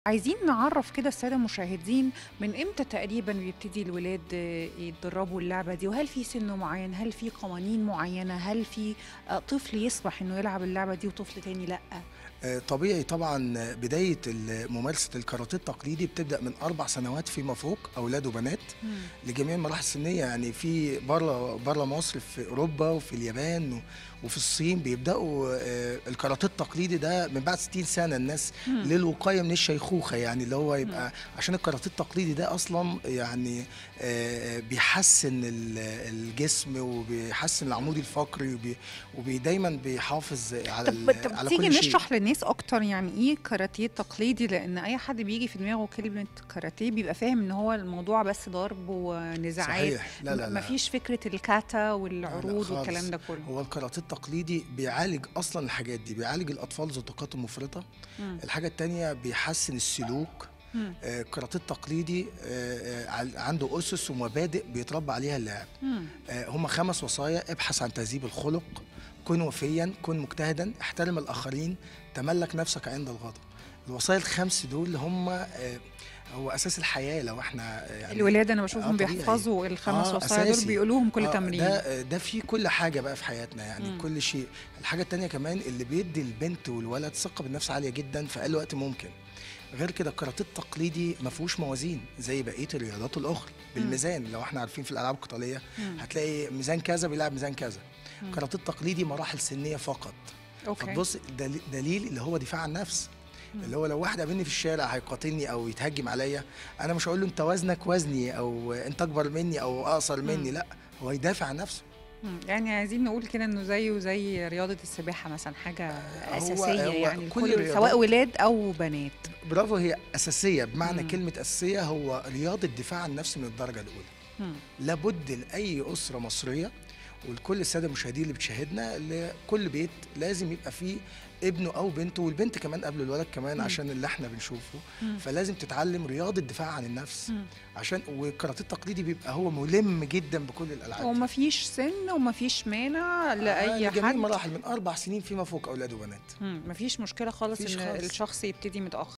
عايزين نعرّف كده السادة المشاهدين من إمتى تقريبًا بيبتدي الولاد آه، يتدرّبوا اللعبة دي، وهل في سِن معيّن، هل في قوانين معيّنة، هل في آآ طفل يسمح إنه يلعب اللعبة دي وطفل تاني لأ؟ آه، طبيعي طبعا بداية ال- ممارسة الكاراتيه التقليدي بتبدأ من أربع سنوات فيما فوق أولاد وبنات إمم. لجميع المراحل السنية يعني في بره بره مصر في أوروبا وفي اليابان و- وفي الصين بيبدأوا آه، الكاراتيه التقليدي ده من بعد 60 سنة الناس إمم. للوقاية من الشيخوخة يعني اللي هو يبقى عشان الكاراتيه التقليدي ده أصلا يعني آه، بيحسن ال- الجسم وبيحسن العمود الفقري وبي- وبي دايما بيحافظ على طب ال- طب على تيجي كل شيء نشرح للناس أكتر يعني إيه كاراتيه تقليدي، لإن أي حد بييجي في دماغه كلمة كاراتيه بيبقى فاهم إن هو الموضوع بس ضرب ونزاعات، صحيح لا لا م لا مفيش فكرة الكاتا والعروض خالص. والكلام ده كله. هو الكاراتيه التقليدي بيعالج اصلا الحاجات دي بيعالج الاطفال ذو الطاقات المفرطه إمم. الحاجه التانية بيحسن السلوك إمم. آه، الكاراتيه التقليدي آه، آه، عل- عنده اسس ومبادئ بيتربى عليها اللاعب إمم. آه، هم خمس وصايا ابحث عن تهذيب الخلق كن وفيا كن مجتهدا احترم الاخرين تملك نفسك عند الغضب الوصايا الخمس دول هم آه، هو اساس الحياه لو احنا آه، يعني الولاد أنا آه، باشوفهم طبيعي. بيحفظوا الخمس آه، وصايا دول أساسي. بيقولوهم كل آه، تمرين. ده ده في كل حاجه بقى في حياتنا يعني مم. كل شيء الحاجه التانية كمان اللي بيدي البنت والولد ثقه بالنفس عاليه جدا في اقل وقت ممكن غير كده الكاراتيه التقليدي ما فيهوش موازين زي بقيه الرياضات الاخرى بالميزان لو احنا عارفين في الالعاب القتاليه مم. هتلاقي ميزان كذا بيلعب ميزان كذا مم. الكاراتيه التقليدي مراحل سنيه فقط أوكي. فتبص دليل, دليل اللي هو دفاع عن النفس مم. اللي هو لو واحد قابلني في الشارع هيقاتلني او يتهجم عليا انا مش هقول له انت وزنك وزني او انت اكبر مني او اقصر مني مم. لا هو يدافع عن نفسه مم. يعني عايزين نقول كده انه زيه زي رياضه السباحه مثلا حاجه هو- اساسيه هو يعني كل الكل الرياضات- سواء ولاد او بنات برافو هي اساسيه بمعنى مم. كلمه اساسيه هو رياضه دفاع عن النفس من الدرجه الاولى مم. لابد لاي اسره مصريه ولكل الساده المشاهدين اللي بتشاهدنا لكل بيت لازم يبقى فيه ابنه او بنته والبنت كمان قبل الولد كمان مم. عشان اللي احنا بنشوفه مم. فلازم تتعلم رياضه دفاع عن النفس مم. عشان والكاراتيه التقليدي بيبقى هو ملم جدا بكل الالعاب دي. ومفيش سن ومفيش مانع آه، لاي لجميع حد المراحل من اربع سنين فيما فوق اولاد وبنات مم. مفيش مشكله خالص مفيش ان خالص. الشخص يبتدي متاخر